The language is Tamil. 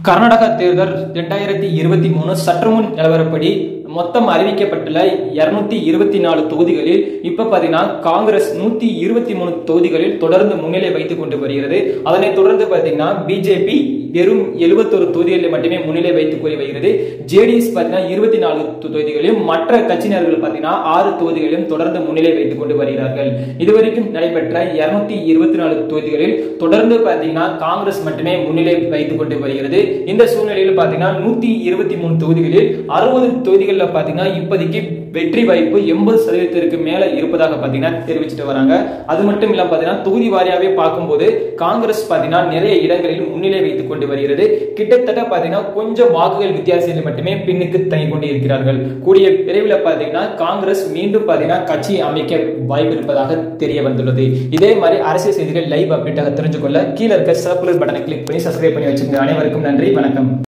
கர்நாடகா தேர்தல் இரண்டாயிரத்தி இருபத்தி மூணு சற்று முன் நிலவரப்படி மொத்தம் அறிவிக்கப்பட்டுள்ள இருநூத்தி இருபத்தி நாலு தொகுதிகளில் இப்ப பாத்தீங்கன்னா காங்கிரஸ் நூத்தி இருபத்தி மூணு தொகுதிகளில் தொடர்ந்து முன்னிலை வைத்துக் கொண்டு வருகிறது அதனைத் தொடர்ந்து பாத்தீங்கன்னா பிஜேபி வெறும் எழுபத்தொரு தொகுதிகளில் மட்டுமே முன்னிலை வைத்துக் கொண்டு வருகிறது ஜேடிஎஸ் பாத்தீங்கன்னா இருபத்தி நாலு தொகுதிகளிலும் மற்ற கட்சியினர்கள் பாத்தீங்கன்னா ஆறு தொகுதிகளிலும் தொடர்ந்து முன்னிலை வைத்துக் கொண்டு வருகிறார்கள் இதுவரைக்கும் நடைபெற்ற இருநூத்தி இருபத்தி நாலு தொகுதிகளில் தொடர்ந்து பாத்தீங்கன்னா காங்கிரஸ் மட்டுமே முன்னிலை வைத்துக் கொண்டு வருகிறது இந்த சூழ்நிலையில் பாத்தீங்கன்னா நூத்தி இருபத்தி மூணு தொகுதிகளில் அறுபது தொகுதிகளில் பாத்தீங்கன்னா இப்போதைக்கு வெற்றி வாய்ப்பு எண்பது சதவீதத்திற்கு மேல இருப்பதாக பாத்தீங்கன்னா தெரிவிச்சுட்டு வராங்க அது மட்டும் இல்லாம பாத்தீங்கன்னா தொகுதி வாரியாவே பார்க்கும்போது காங்கிரஸ் பாத்தீங்கன்னா நிறைய இடங்களில் முன்னிலை வைத்துக் கொண்டு வருகிறது கிட்டத்தட்ட பாத்தீங்கன்னா கொஞ்சம் வாக்குகள் வித்தியாசத்தில் மட்டுமே பின்னுக்கு தங்கி கொண்டு இருக்கிறார்கள் கூடிய விரைவில் பாத்தீங்கன்னா காங்கிரஸ் மீண்டும் பாத்தீங்கன்னா கட்சி அமைக்க வாய்ப்பு இருப்பதாக தெரிய வந்துள்ளது இதே மாதிரி அரசியல் செய்திகள் லைவ் அப்டேட்டாக தெரிஞ்சுக்கொள்ள கீழே இருக்க சர்க்குலர் பட்டனை கிளிக் பண்ணி சப்ஸ்கிரைப் பண்ணி வச்சுக்கோங்க அனைவருக்கும் நன்றி வணக்கம்